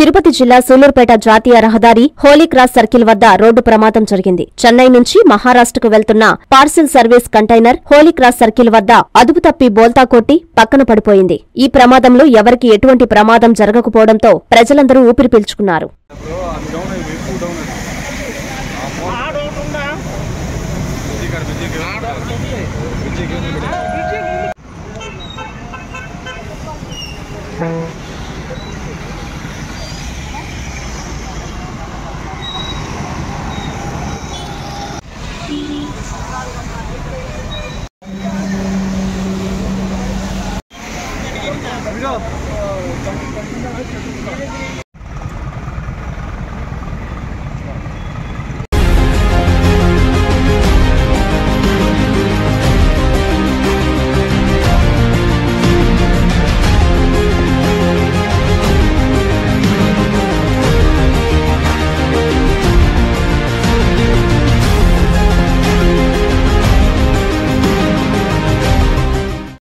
తిరుపతి జిల్లా సూలూరుపేట జాతీయ రహదారి హోలీ క్రాస్ సర్కిల్ వద్ద రోడ్డు ప్రమాదం జరిగింది చెన్నై నుంచి మహారాష్ట్రకు వెళ్తున్న parcel service container holy cross circle వద్ద అదుపు తప్పి బోల్తా కొట్టి పక్కన పడిపోయింది ఈ ప్రమాదంలో ఎవరికి ఎటువంటి ప్రమాదం జరగకపోవడంతో ప్రజలందరూ ఊపిరి పీల్చుకున్నారు బ్రో అది డౌన్ అయింది ఎక్కువ డౌన్ అయింది బిజీ కాడ బిజీ బిజీ